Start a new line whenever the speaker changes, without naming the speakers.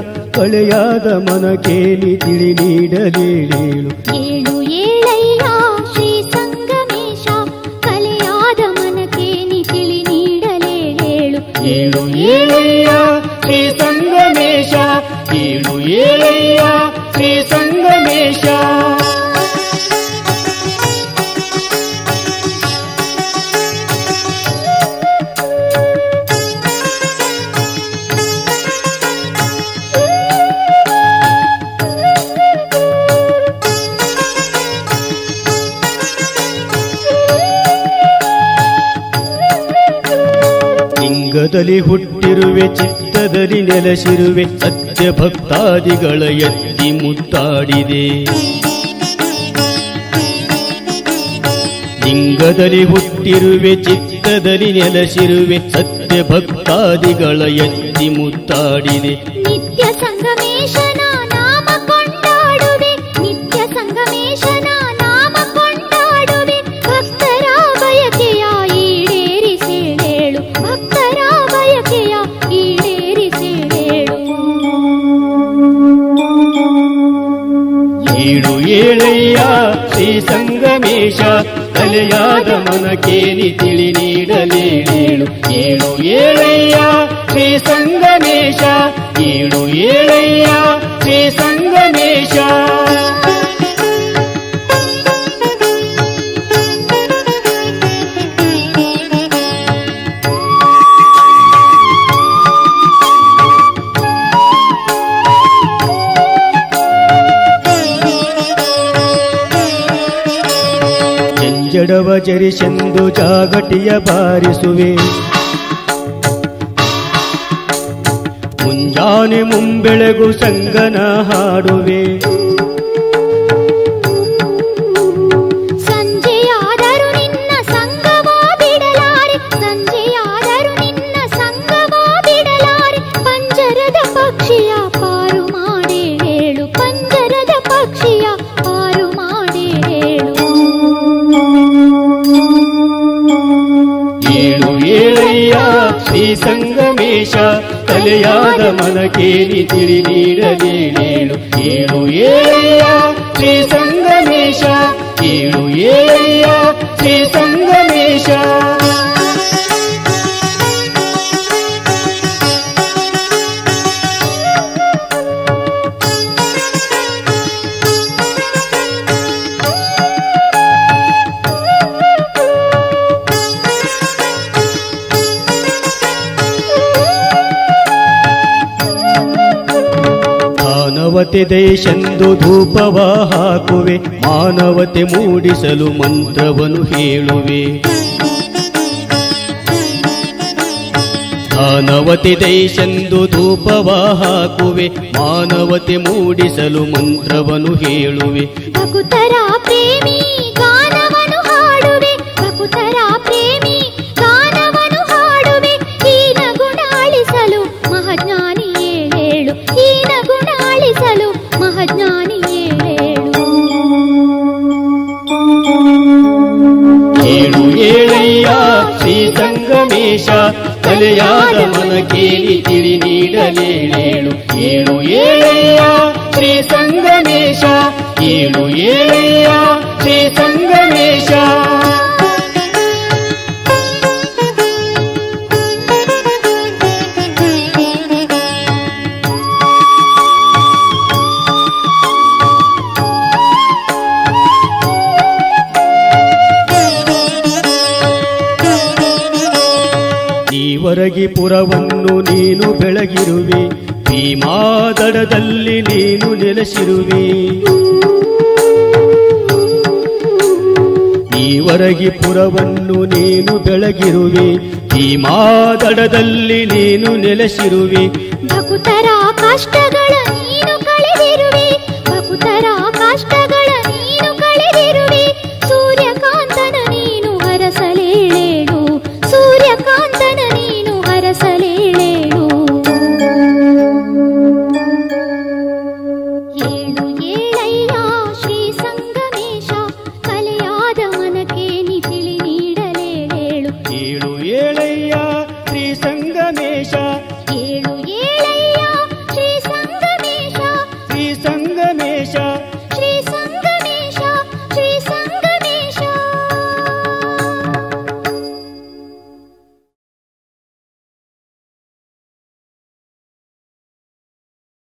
ಕಳೆಯಾದ ಮನಕೇಲಿ ತಿಳಿ ನೀಡಲೇಳೇಳು
ಏಳು ಏಳಯ್ಯ ಶ್ರೀ ಸಂಗಮೇಶ ಕಲೆಯಾದ ಮನಕ್ಕೆ ನಿ ತಿಳಿ ನೀಡಲೇಳು
ಏಳು ಏಳಯ್ಯ ಶ್ರೀ ಸಂಗಮೇಶ ಏಳು ಏಳಯ್ಯ ಶ್ರೀ ಸಂಗಮೇಶ ಲಿಂಗದಲ್ಲಿ ಹುಟ್ಟಿರುವೆ ಚಿತ್ತದಲ್ಲಿ ನೆಲೆಸಿರುವೆ ಸತ್ಯ ಭಕ್ತಾದಿಗಳ ಎತ್ತಿ ಮುತ್ತಾಡಿದೆ ಲಿಂಗದಲ್ಲಿ ಹುಟ್ಟಿರುವೆ ಚಿತ್ತದಲ್ಲಿ ನೆಲೆಸಿರುವೆ ಸತ್ಯ ಭಕ್ತಾದಿಗಳ ಎತ್ತಿ ಮುತ್ತಾಡಿದೆ
ನಿತ್ಯ ಸಂಗಮೇಶನ ನಾಮ ಕೊಂಡಾಡುವೆ ನಿತ್ಯ ಸಂಗಮೇಶನ ನಾಮ ಕೊಂಡಾಡುವೆ ಭಕ್ತರ ಬಯಕೆಯ ಈಡೇರಿಸೇಳೇಳು ಭಕ್ತರ ಬಯಕೆಯ ಈಡೇರಿಸೇಳೇಳು
ಏಳು ಏಳಯ್ಯ ಶ್ರೀ ಸಂಗಮೇಶ ಕಲೆಯಾದ ಮನಕೇನಿ ತಿಳಿ ನೀಡಲೇಳೇಳು ಏಳು ಏಳಯ್ಯ ಶ್ರೀ ಸಂಗಮೇಶ ಏಳು ಏಳಯ್ಯ ಶ್ರೀ ಸಂಗಮೇಶ ಜಂಜಡವ ಜರಿಸೆಂದು ಜಾಗಟಿಯ ಬಾರಿಸುವೆ ಮುಂಜಾನೆ ಮುಂಬೆಳಗು ಸಂಗನ ಹಾಡುವೆ
ಸಂಜೆಯಾದರೂ ನಿನ್ನ ಸಂಗವ ಬಿಡಲಾರೆ ಸಂಜೆಯಾದರೂ ನಿನ್ನ ಸಂಗವ ಬಿಡಲಾರೆ ಪಂಜರದ ಪಕ್ಷಿಯ ಪಾರು ಮಾಡೇ ಹೇಳು ಪಂಜರದ ಪಕ್ಷಿಯ ಪಾರು ಮಾಡೇ ಹೇಳು
ಏಳು ಏಳಯ್ಯ ಶ್ರೀ ಸಂಗಮೇಶ ಕಲೆಯಾದ ಮನಕೇನಿ ತಿಳಿ ನೀಡಲೇಳೇಳು ಏಳು ಏಳಯ್ಯ ಶ್ರೀ ಸಂಗಮೇಶ ಏಳು ಏಳಯ್ಯ ಶ್ರೀ ಸಂಗಮೇಶ ಮಾನವತೆ ದೇಶೆಂದು ಧೂಪವ ಹಾಕುವೆ ಮಾನವತೆ ಮೂಡಿಸಲು ಮಂತ್ರವನ್ನು ಹೇಳುವೆ ಮಾನವತೆ ದೇಶೆಂದು ಧೂಪವ ಹಾಕುವೆ ಮಾನವತೆ ಮೂಡಿಸಲು ಮಂತ್ರವನ್ನು ಹೇಳುವೆ
ಭಕುತರ ಪ್ರೇಮಿ ಗಾನವನು ಹಾಡುವೆ ಭಕುತರ ಪ್ರೇಮಿ ಗಾನವನು ಹಾಡುವೆ ಹೀನ ಗುಣ ಅಳಿಸಲು ಮಹಾಜ್ಞಾನಿಯೇ ಹೇಳು ಹೀನ ಗುಣ ಅಳಿಸಲು ಮಹಾಜ್ಞಾನಿಯೇ ಹೇಳು
ಏಳು ಏಳಯ್ಯ ಶ್ರೀ ಸಂಗಮೇಶ ಕಲೆಯಾದ ಮನಕೇಲಿ ತಿಳಿ ನೀಡಲೇಳೇಳು ಏಳು ಏಳಯ್ಯ ಶ್ರೀ ಸಂಗಮೇಶ ಏಳು ಏಳಯ್ಯ ಶ್ರೀ ಸಂಗಮೇಶ ನೀವರಗಿ ಪುರವನ್ನು ನೀನು ಬೆಳಗಿರುವೆ ಭೀಮಾದಡದಲ್ಲಿ ನೀನು ನೆಲೆಸಿರುವೆ ನೀವರಗಿ ಪುರವನ್ನು ನೀನು ಬೆಳಗಿರುವೆ ಭೀಮಾದಡದಲ್ಲಿ ನೀನು ನೆಲೆಸಿರುವೆ
ಭಕುತರ ಕಷ್ಟಗಳ ನೀನು ಕಳೆದಿರುವೆ ಭಕುತರ ಕಷ್ಟಗಳ ನೀನು ಕಳೆದಿರುವೆ ಸೂರ್ಯಕಾಂತನ ನೀನು ಹರಸಲೇಳೇಳು ಸೂರ್ಯಕಾಂತನ ನೀನು ಹರಸಲೇಳೇಳು ಏಳು ಏಳಯ್ಯ ಶ್ರೀ ಸಂಗಮೇಶ ಕಲೆಯಾದ ಮನಕ್ಕೆ ನಿ ತಿಳಿ ನೀಡಲೇಳೇಳು
ಏಳು ಏಳಯ್ಯ ಶ್ರೀ ಸಂಗಮೇಶ
ಏಳು